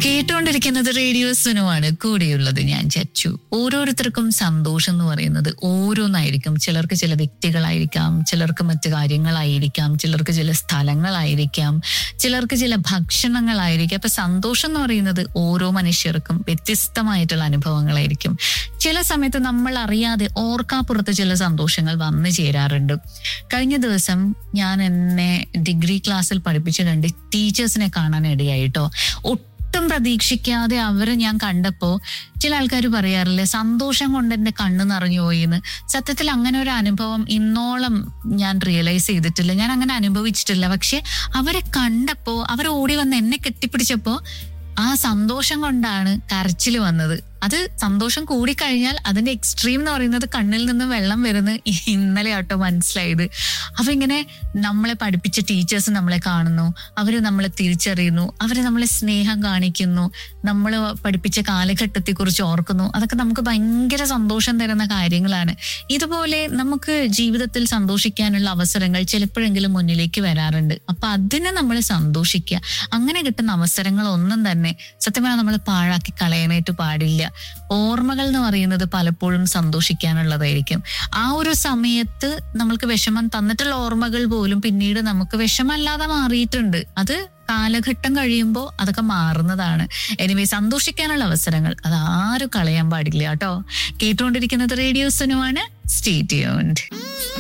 കേട്ടുകൊണ്ടിരിക്കുന്നത് റേഡിയോ സുനുവാണ് കൂടെയുള്ളത് ഞാൻ ചച്ചു ഓരോരുത്തർക്കും സന്തോഷം എന്ന് പറയുന്നത് ഓരോന്നായിരിക്കും ചിലർക്ക് ചില വ്യക്തികളായിരിക്കാം ചിലർക്ക് മറ്റു കാര്യങ്ങളായിരിക്കാം ചിലർക്ക് ചില സ്ഥലങ്ങളായിരിക്കാം ചിലർക്ക് ചില ഭക്ഷണങ്ങളായിരിക്കാം അപ്പൊ സന്തോഷം എന്ന് പറയുന്നത് ഓരോ മനുഷ്യർക്കും വ്യത്യസ്തമായിട്ടുള്ള അനുഭവങ്ങളായിരിക്കും ചില സമയത്ത് നമ്മൾ അറിയാതെ ഓർക്കാപ്പുറത്ത് ചില സന്തോഷങ്ങൾ വന്നു ചേരാറുണ്ട് കഴിഞ്ഞ ദിവസം ഞാൻ എന്നെ ഡിഗ്രി ക്ലാസ്സിൽ പഠിപ്പിച്ച രണ്ട് ടീച്ചേഴ്സിനെ കാണാൻ ഇടയായിട്ടോ ഒട്ടും പ്രതീക്ഷിക്കാതെ അവരെ ഞാൻ കണ്ടപ്പോ ചില ആൾക്കാർ പറയാറില്ലേ സന്തോഷം കൊണ്ട് എന്റെ കണ്ണ് നിറഞ്ഞു പോയിന്ന് സത്യത്തിൽ അങ്ങനെ ഒരു അനുഭവം ഇന്നോളം ഞാൻ റിയലൈസ് ചെയ്തിട്ടില്ല ഞാൻ അങ്ങനെ അനുഭവിച്ചിട്ടില്ല പക്ഷെ അവരെ കണ്ടപ്പോ അവർ ഓടി വന്ന് എന്നെ കെട്ടിപ്പിടിച്ചപ്പോ ആ സന്തോഷം കൊണ്ടാണ് കരച്ചിൽ വന്നത് അത് സന്തോഷം കൂടിക്കഴിഞ്ഞാൽ അതിന്റെ എക്സ്ട്രീം എന്ന് പറയുന്നത് കണ്ണിൽ നിന്ന് വെള്ളം വരുന്ന ഇന്നലെ ആട്ടോ മനസ്സിലായത് അപ്പൊ ഇങ്ങനെ നമ്മളെ പഠിപ്പിച്ച ടീച്ചേഴ്സ് നമ്മളെ കാണുന്നു അവര് നമ്മളെ തിരിച്ചറിയുന്നു അവര് നമ്മളെ സ്നേഹം കാണിക്കുന്നു നമ്മൾ പഠിപ്പിച്ച കാലഘട്ടത്തെ കുറിച്ച് ഓർക്കുന്നു അതൊക്കെ നമുക്ക് ഭയങ്കര സന്തോഷം തരുന്ന കാര്യങ്ങളാണ് ഇതുപോലെ നമുക്ക് ജീവിതത്തിൽ സന്തോഷിക്കാനുള്ള അവസരങ്ങൾ ചിലപ്പോഴെങ്കിലും മുന്നിലേക്ക് വരാറുണ്ട് അപ്പൊ അതിനെ നമ്മൾ സന്തോഷിക്കുക അങ്ങനെ കിട്ടുന്ന അവസരങ്ങളൊന്നും തന്നെ സത്യം പറഞ്ഞാൽ നമ്മൾ പാഴാക്കി കളയാനായിട്ട് പാടില്ല ഓർമ്മകൾ എന്ന് പറയുന്നത് പലപ്പോഴും സന്തോഷിക്കാനുള്ളതായിരിക്കും ആ ഒരു സമയത്ത് നമ്മൾക്ക് വിഷമം തന്നിട്ടുള്ള ഓർമ്മകൾ പോലും പിന്നീട് നമുക്ക് വിഷമല്ലാതെ മാറിയിട്ടുണ്ട് അത് കാലഘട്ടം കഴിയുമ്പോൾ അതൊക്കെ മാറുന്നതാണ് എനിവേ സന്തോഷിക്കാനുള്ള അവസരങ്ങൾ അത് ആരും കളയാൻ പാടില്ല കേട്ടോ കേട്ടുകൊണ്ടിരിക്കുന്നത് റേഡിയോ സുനുവാണ് സ്റ്റേ ട്യൂൺഡ്